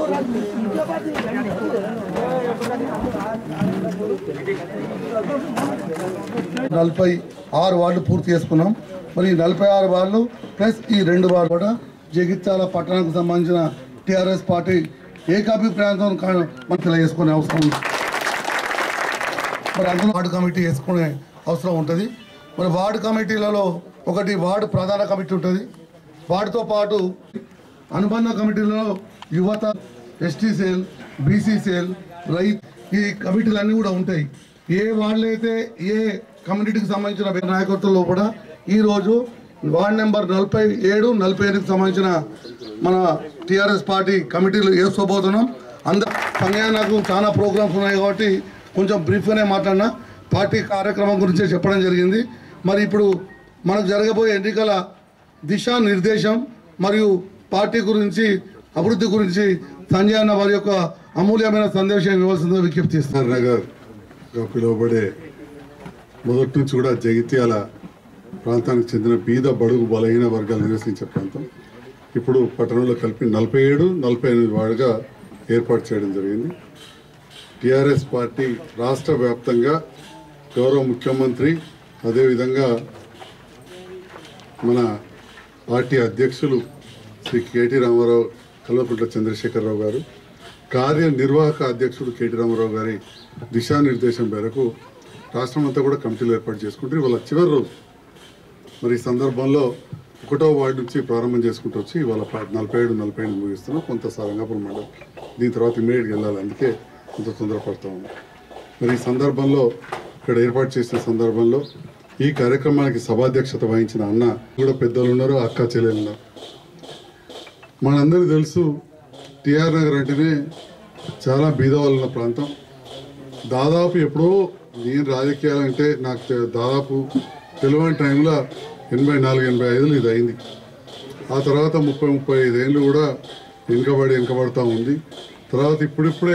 నలభై ఆరు వార్డులు పూర్తి చేసుకున్నాం మరి ఈ నలభై ఆరు వార్డులు ప్లస్ ఈ రెండు వార్డు కూడా జగిత్యాల పట్టణానికి సంబంధించిన టీఆర్ఎస్ పార్టీ ఏకాభిప్రాయంతో కా- మనం తెలియజేసుకునే అవసరం ఉంది మరి అందులో వార్డు కమిటీ వేసుకునే అవసరం ఉంటుంది మరి వార్డు కమిటీలలో ఒకటి వార్డు ప్రధాన కమిటీ ఉంటుంది వాటితో పాటు అనుబంధ కమిటీలలో యువత ఎస్టీ సేల్ బీసీ సేల్ రైతు ఈ కమిటీలన్నీ కూడా ఉంటాయి ఏ వార్డులు అయితే ఏ కమ్యూనిటీకి సంబంధించిన నాయకత్వంలో కూడా ఈరోజు వార్డు నెంబర్ నలభై ఏడు నలభై ఎనిమిదికి సంబంధించిన మన టీఆర్ఎస్ పార్టీ కమిటీలు వేసుకోబోతున్నాం అందరు సంగయ్య నాకు చాలా ప్రోగ్రామ్స్ ఉన్నాయి కాబట్టి కొంచెం బ్రీఫ్గానే మాట్లాడినా పార్టీ కార్యక్రమం గురించే చెప్పడం జరిగింది మరి ఇప్పుడు మనకు జరగబోయే ఎన్నికల దిశా నిర్దేశం మరియు పార్టీ గురించి అభివృద్ధి గురించి సంజయ్ అన్న వారి యొక్క అమూల్యమైన సందేశం ఇవ్వాల్సిందిగా విజ్ఞప్తి చేస్తున్నారు నగర్ గా పిలువబడే మొదటి నుంచి కూడా జగిత్యాల ప్రాంతానికి చెందిన బీద బడుగు బలహీన వర్గాలు నివసించే ప్రాంతం ఇప్పుడు పట్టణంలో కలిపి నలభై ఏడు నలభై ఎనిమిది వార్డుగా ఏర్పాటు చేయడం జరిగింది టిఆర్ఎస్ పార్టీ రాష్ట్ర వ్యాప్తంగా గౌరవ ముఖ్యమంత్రి అదేవిధంగా మన పార్టీ అధ్యక్షులు శ్రీ కేటీ రామారావు కల్వకుంట్ల చంద్రశేఖరరావు గారు కార్యనిర్వాహక అధ్యక్షుడు కేటీ రామారావు గారి దిశానిర్దేశం మేరకు రాష్ట్రం అంతా కూడా కమిటీలు ఏర్పాటు చేసుకుంటే ఇవాళ చివరి రోజు మరి ఈ సందర్భంలో ఒకటో వార్డు నుంచి ప్రారంభం చేసుకుంటూ వచ్చి ఇవాళ ప- నలభై ఏడు నలభై ఎనిమిది ముగిస్తున్నాం కొంత సారంగాపురం మండలం దీని తర్వాత ఇమీడియట్గా వెళ్ళాలి అందుకే కొంత తొందరపడతా ఉన్నాం మరి ఈ సందర్భంలో ఇక్కడ ఏర్పాటు చేసిన సందర్భంలో ఈ కార్యక్రమానికి సభాధ్యక్షత వహించిన అన్న కూడా పెద్దలు ఉన్నారు అక్క చెల్లెలు ఉన్నారు మనందరికీ తెలుసు టిఆర్ నగర్ అంటేనే చాలా బీదవాళ్ళు ఉన్న ప్రాంతం దాదాపు ఎప్పుడో నేను రాజకీయాలంటే నాకు తె- దాదాపు తెలియని టైంలో ఎనభై నాలుగు ఎనభై ఐదులు ఇది అయింది ఆ తర్వాత ముప్పై ముప్పై ఐదు ఏళ్ళు కూడా వెనుకబడి వెనుకబడతా ఉంది తర్వాత ఇప్పుడిప్పుడే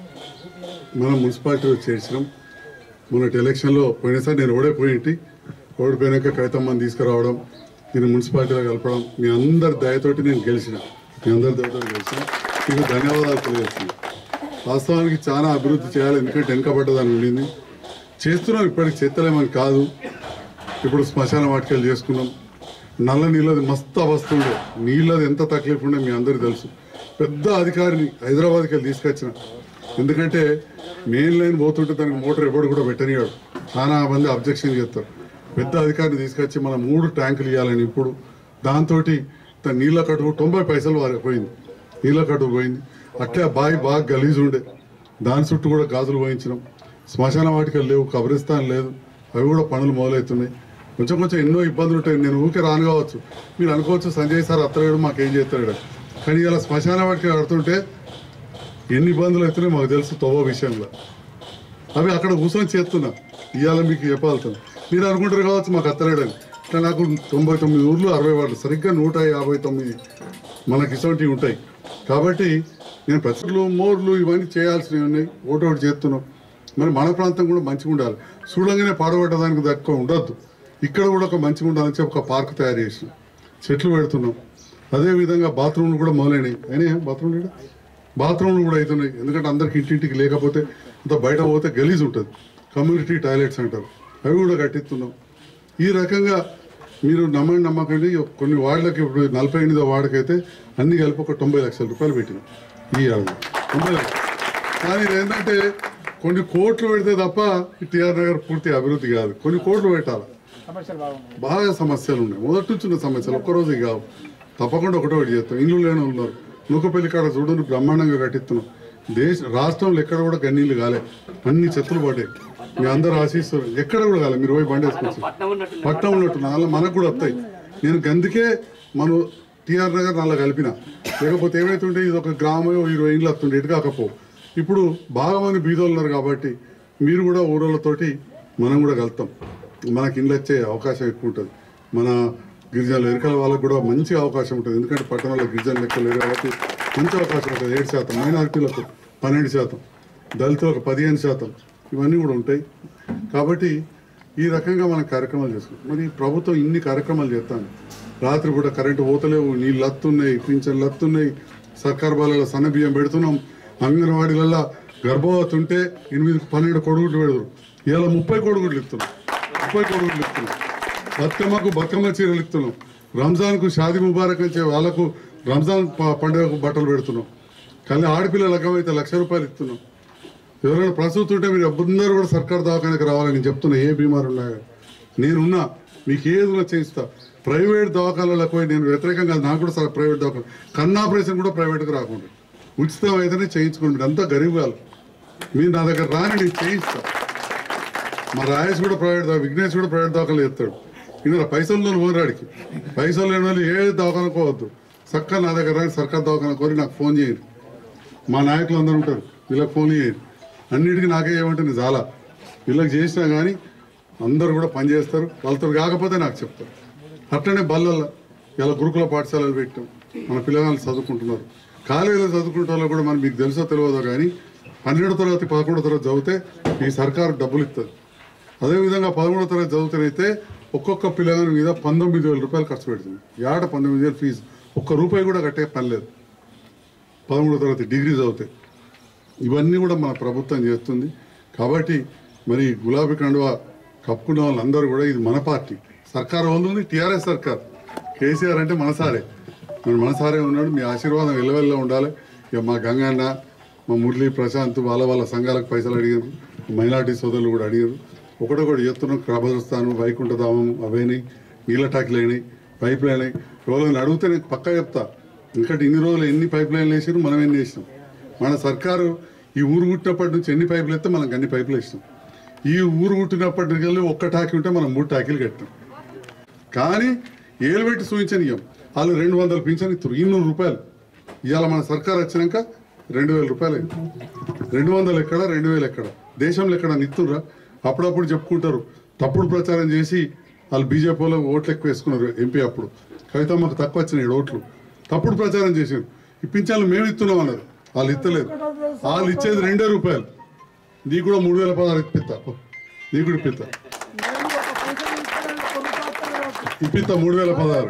మనం మున్సిపాలిటీలో చేర్చినాం మొన్నటి ఎలక్షన్లో పోయినసారి నేను ఓడిపోయింటి ఓడిపోయినాక కవితమ్మని తీసుకురావడం నేను మున్సిపాలిటీలో కలపడం మీ అందరి దయతోటి నేను గెలిచిన మీ అందరి దయతో గెలిచిన మీకు ధన్యవాదాలు తెలియజేస్తున్నాను వాస్తవానికి చాలా అభివృద్ధి చేయాలి ఎందుకంటే వెనుకబడ్డదని ఉండింది చేస్తున్నాం ఇప్పటికి చేస్తలేమని కాదు ఇప్పుడు శ్మశాన వాటికలు చేసుకున్నాం నల్ల నీళ్ళది మస్తు అవస్థ ఉండే నీళ్ళది ఎంత తక్లీఫ్ ఉండే మీ అందరికీ తెలుసు పెద్ద అధికారిని హైదరాబాద్కి వెళ్ళి తీసుకొచ్చిన ఎందుకంటే మెయిన్ లైన్ పోతుంటే దానికి మోటార్ ఎప్పుడు కూడా పెట్టనియాడు చాలా మంది అబ్జెక్షన్ చేస్తారు పెద్ద అధికారిని తీసుకొచ్చి మనం మూడు ట్యాంకులు ఇవ్వాలని ఇప్పుడు దాంతో నీళ్ళ కట్టుకు తొంభై పైసలు వారి పోయింది నీళ్ళ కట్టుకు పోయింది అట్లే ఆ బావి బాగా గలీజు ఉండే దాని చుట్టూ కూడా గాజులు పోయించినాం శ్మశాన వాటికలు లేవు కబ్రిస్తాన్ లేదు అవి కూడా పనులు మొదలవుతున్నాయి కొంచెం కొంచెం ఎన్నో ఇబ్బందులు ఉంటాయి నేను ఊరికే రాను కావచ్చు మీరు అనుకోవచ్చు సంజయ్ సార్ అత్తలేడు మాకేం చేస్తాడు కానీ ఇలా శ్మశాన వాటికి కడుతుంటే ఎన్ని ఇబ్బందులు అవుతున్నాయి మాకు తెలుసు తోవ విషయంలో అవి అక్కడ కూర్చొని చేస్తున్నా ఇవాళ మీకు చెప్పాల్సింది మీరు అనుకుంటారు కావచ్చు మాకు అత్తలేడని ఇట్లా నాకు తొంభై తొమ్మిది ఊర్లు అరవై వార్డులు సరిగ్గా నూట యాభై తొమ్మిది మనకి ఇటువంటివి ఉంటాయి కాబట్టి నేను ప్రచులు మోర్లు ఇవన్నీ చేయాల్సినవి ఉన్నాయి ఒకటి ఒకటి చేస్తున్నాం మరి మన ప్రాంతం కూడా మంచిగా ఉండాలి చూడంగానే పాడబడ్డదానికి తక్కువ ఉండొద్దు ఇక్కడ కూడా ఒక మంచిగా ఉండాలని చెప్పి ఒక పార్క్ తయారు చేసినాం చెట్లు పెడుతున్నాం అదేవిధంగా బాత్రూమ్లు కూడా మొదలైనవి అయినా బాత్రూమ్లు ఈడ? బాత్రూమ్లు కూడా అవుతున్నాయి ఎందుకంటే అందరికి ఇంటింటికి లేకపోతే అంత బయట పోతే గలీజ్ ఉంటుంది కమ్యూనిటీ టాయిలెట్స్ అంటారు అవి కూడా కట్టిస్తున్నాం ఈ రకంగా మీరు నమ్మండి నమ్మకండి కొన్ని వార్డులకి ఇప్పుడు నలభై ఎనిమిదో వార్డుకైతే అన్ని కలిపి ఒక తొంభై లక్షల రూపాయలు పెట్టినాం ఈ ఏడాది తొంభై లక్షలు కానీ ఇది ఏంటంటే కొన్ని కోట్లు పెడితే తప్ప ఈ టిఆర్ నగర్ పూర్తి అభివృద్ధి కాదు కొన్ని కోట్లు పెట్టాలి బాగా సమస్యలు ఉన్నాయి మొదటి నుంచి ఉన్న సమస్యలు ఒక్కరోజు కావు తప్పకుండా ఒకటో ఒకటి చేస్తాం ఇల్లు లేని వాళ్ళు ఉన్నారు నూకపల్లి కాడ చూడు బ్రహ్మాండంగా కట్టిస్తున్నాం దేశ రాష్ట్రంలో ఎక్కడ కూడా గన్నీళ్ళు కాలే అన్ని చెత్తలు పడ్డాయి మీ అందరు ఆశిస్తారు ఎక్కడ కూడా కాలే మీరు పోయి బండి వేసుకొచ్చి పట్టణం ఉన్నట్టు అలా మనకు కూడా వస్తాయి నేను గందుకే మనం టిఆర్ నగర్ నల్ల కలిపిన లేకపోతే ఏమైతుంటే ఇది ఒక గ్రామం ఇరవై ఇండ్లు వస్తుండే ఇటు కాకపో ఇప్పుడు బాగా మంది బీదోళ్ళు ఉన్నారు కాబట్టి మీరు కూడా ఊరోళ్ళతోటి మనం కూడా కలుతాం మనకి ఇండ్లు వచ్చే అవకాశం ఎక్కువ ఉంటుంది మన గిరిజనులు ఎరుకల వాళ్ళకు కూడా మంచి అవకాశం ఉంటుంది ఎందుకంటే పట్టణంలో గిరిజనులు ఎక్కువ లేరు కాబట్టి మంచి అవకాశం ఉంటుంది ఏడు శాతం మైనారిటీలకు పన్నెండు శాతం దళితులకు పదిహేను శాతం ఇవన్నీ కూడా ఉంటాయి కాబట్టి ఈ రకంగా మనం కార్యక్రమాలు చేసుకుంటాం మరి ప్రభుత్వం ఇన్ని కార్యక్రమాలు చేస్తాను రాత్రి కూడా కరెంటు పోతలేవు నీళ్ళు లత్తున్నాయి పింఛన్లు లత్తున్నాయి సర్కార్ బాలలో సన్న బియ్యం పెడుతున్నాం అంగన్వాడీలలో గర్భవతి ఉంటే ఎనిమిది పన్నెండు కొడుగుడ్లు పెడతారు ఇలా ముప్పై కొడుగుడ్లు ఇస్తున్నాం ముప్పై కొడుగుడ్లు ఇస్తున్నాం బతుకమ్మకు బతుకమ్మ చీరలు ఇస్తున్నాం రంజాన్కు షాది ముబారక్ వచ్చే వాళ్ళకు రంజాన్ ప- పండుగకు బట్టలు పెడుతున్నాం కానీ ఆడపిల్లలకు అయితే లక్ష రూపాయలు ఇస్తున్నాం ఎవరైనా ప్రసూతి ఉంటే మీరు అందరూ కూడా సర్కార్ దవాఖానకి రావాలని నేను చెప్తున్నా ఏ బీమారు ఉన్నా కానీ. నేనున్నా మీకు ఏది ఉన్నా చేయిస్తా ప్రైవేట్ దవాఖానాలకు పోయి నేను వ్యతిరేకంగా నాకు కూడా సార్ ప్రైవేట్ దవాఖాన కన్ను ఆపరేషన్ కూడా ప్రైవేట్కి రాకుండా ఉచితం అయితేనే చేయించుకోండి మీరు అంతా గరీబ్ వాళ్ళు మీరు నా దగ్గర రాని నేను చేయిస్తా మా రాయేష్ కూడా ప్రైవేట్ దా- విఘ్నేష్ కూడా ప్రైవేట్ దవాఖాలు చేస్తాడు ఇంకా పైసలు లేని పోరాడికి పైసలు లేని వాళ్ళు ఏ దవాఖాన పోవద్దు చక్కగా నా దగ్గర రాని సర్కార్ దవాఖాన కోరి నాకు ఫోన్ చేయండి మా నాయకులు అందరూ ఉంటారు వీళ్ళకి ఫోన్ చేయండి అన్నిటికీ నాకే ఏమంటే నేను చాలా వీళ్ళకి చేసినా కానీ అందరూ కూడా పని చేస్తారు వాళ్ళతో కాకపోతే నాకు చెప్తారు అట్లనే బల్లల్లో ఇలా గురుకుల పాఠశాలలు పెట్టాం మన పిల్లగాళ్ళు చదువుకుంటున్నారు కాలేజీలో చదువుకుంటే వాళ్ళు కూడా మనం మీకు తెలుసో తెలియదో కానీ పన్నెండో తరగతి పదకొండో తరగతి చదివితే ఈ సర్కారు డబ్బులు ఇస్తుంది అదేవిధంగా పదమూడో తరగతి చదువుతానైతే ఒక్కొక్క పిల్లగాని మీద పంతొమ్మిది వేల రూపాయలు ఖర్చు పెడుతుంది ఏట పంతొమ్మిది వేలు ఫీజు ఒక్క రూపాయి కూడా కట్టే పని లేదు పదమూడో తరగతి డిగ్రీ చదివితే ఇవన్నీ కూడా మన ప్రభుత్వం చేస్తుంది కాబట్టి మరి గులాబీ కండువా కప్పుకున్న వాళ్ళందరూ కూడా ఇది మన పార్టీ సర్కార్ వాళ్ళు ఉంది టీఆర్ఎస్ సర్కార్ కేసీఆర్ అంటే మనసారే మరి మనసారే ఉన్నాడు మీ ఆశీర్వాదం ఎల్లవెల్ల ఉండాలి ఇక మా గంగన్న మా మురళి ప్రశాంత్ వాళ్ళ వాళ్ళ సంఘాలకు పైసలు అడిగారు మైనార్టీ సోదరులు కూడా అడిగారు ఒకటొకటి చెప్తున్నాం క్రమస్థానం వైకుంఠధామం అవైనాయి నీళ్ళ టాకీలు అయినాయి పైప్ లైన్ అయినాయి ఎవరైనా అడిగితే నేను పక్కా చెప్తా ఇంకటి ఇన్ని రోజులు ఎన్ని పైప్ లైన్లు వేసారు మనం ఎన్ని వేసినాం మన సర్కారు ఈ ఊరు పుట్టినప్పటి నుంచి ఎన్ని పైపులు వేస్తే మనం అన్ని పైపులు వేసినాం ఈ ఊరు పుట్టినప్పటి నుంచి ఒక్క టాకీ ఉంటే మనం మూడు టాకీలు కట్టాం కానీ ఏలు పెట్టి చూపించనియం వాళ్ళు రెండు వందలు పింఛన్ ఇస్తారు ఇన్నూరు రూపాయలు ఇవాళ మన సర్కార్ వచ్చినాక రెండు వేల రూపాయలు అయింది రెండు వందలు ఎక్కడ రెండు వేలు ఎక్కడ దేశంలో ఎక్కడ నిత్తురా అప్పుడప్పుడు చెప్పుకుంటారు తప్పుడు ప్రచారం చేసి వాళ్ళు బీజేపీ వాళ్ళు ఓట్లు ఎక్కువ వేసుకున్నారు ఎంపీ అప్పుడు కవితమ్మకు తక్కువ వచ్చినాయి ఓట్లు తప్పుడు ప్రచారం చేశారు ఈ పింఛన్లు మేము ఇస్తున్నాం అన్నారు వాళ్ళు ఇస్తలేదు వాళ్ళు ఇచ్చేది రెండే రూపాయలు నీకు కూడా మూడు వేల పదహారు ఇప్పిస్తా నీకు కూడా ఇప్పిస్తా ఇప్పిస్తా మూడు వేల పదహారు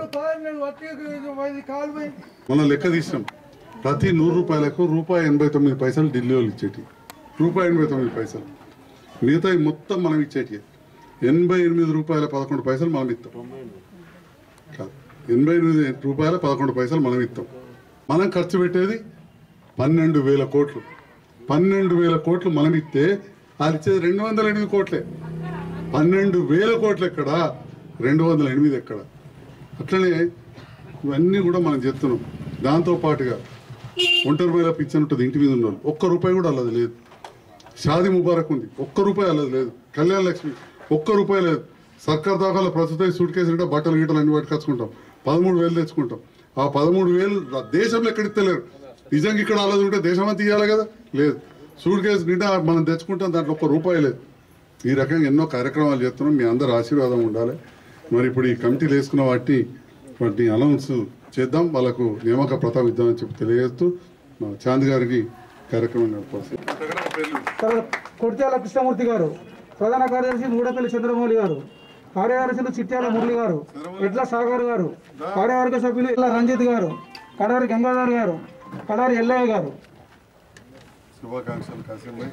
మనం లెక్క తీసినాం ప్రతి నూరు రూపాయలకు రూపాయి ఎనభై తొమ్మిది పైసలు ఢిల్లీ వాళ్ళు ఇచ్చేటి రూపాయి ఎనభై తొమ్మిది పైసలు మిగతా మొత్తం మనం ఇచ్చేటి ఎనభై ఎనిమిది రూపాయల పదకొండు పైసలు మనం ఇస్తాం కాదు ఎనభై ఎనిమిది రూపాయల పదకొండు పైసలు మనం ఇస్తాం మనం ఖర్చు పెట్టేది పన్నెండు వేల కోట్లు పన్నెండు వేల కోట్లు మనం ఇస్తే వాళ్ళు ఇచ్చేది రెండు వందల ఎనిమిది కోట్లే పన్నెండు వేల కోట్లు ఎక్కడ రెండు వందల ఎనిమిది ఎక్కడ అట్లనే ఇవన్నీ కూడా మనం చెప్తున్నాం దాంతో పాటుగా ఒంటరి మహిళ పిచ్చని ఉంటుంది ఇంటి మీద ఉన్న వాళ్ళు ఒక్క రూపాయి కూడా అల్లది లేదు షాది ముబారక్ ఉంది ఒక్క రూపాయి అల్లది లేదు కళ్యాణ లక్ష్మి ఒక్క రూపాయి లేదు సర్కార్ దాఖలు ప్రస్తుతం సూట్ కేసు అంటే బట్టలు గిట్టలు అన్ని పట్టుకొచ్చుకుంటాం పదమూడు వేలు తెచ్చుకుంటాం ఆ పదమూడు వేలు దేశంలో ఎక్కడ ఇస్తలేరు నిజంగా ఇక్కడ అల్లది ఉంటే దేశం అంతా ఇవ్వాలి కదా లేదు సూట్ కేసు నిండా మనం తెచ్చుకుంటాం దాంట్లో ఒక్క రూపాయి లేదు ఈ రకంగా ఎన్నో కార్యక్రమాలు చేస్తున్నాం మీ అందరి ఆశీర్వాదం ఉండాలి మరి ఇప్పుడు ఈ కమిటీలు వేసుకున్న వాటిని వాటిని అనౌన్స్ చేద్దాం వాళ్ళకు నియామక ప్రతాప్ ఇద్దామని చెప్పి తెలియజేస్తూ మా చాంద్ గారికి కార్యక్రమం నడపాల్సి తర్వాత కొడిత్యాల కృష్ణమూర్తి గారు ప్రధాన కార్యదర్శి మూడపల్లి చంద్రమౌళి గారు కార్యదర్శులు చిట్యాల మురళి గారు ఎడ్ల సాగర్ గారు కార్యవర్గ సభ్యులు ఇళ్ళ రంజిత్ గారు కడారి గంగాధర్ గారు కడారి ఎల్లయ్య గారు శుభాకాంక్షలు కాసిం భాయ్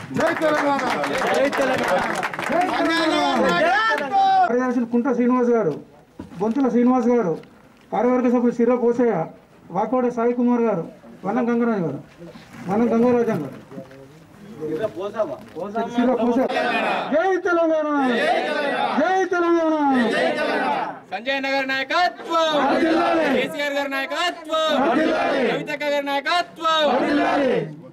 కార్యదర్శులు కుంట శ్రీనివాస్ గారు బొంతుల శ్రీనివాస్ గారు కార్యవర్గ సభ్యులు సిర్ర పోసయ్య వాకోడ సాయి కుమార్ గారు వనం గంగరాజు గారు వనం గంగరాజన్ గారు సిర్ర పోసయ్య జై తెలంగాణ జై తెలంగాణ సంజయ్ నగర్ నాయకత్వం కేసీఆర్ గారి నాయకత్వం కవితక్క గారి నాయకత్వం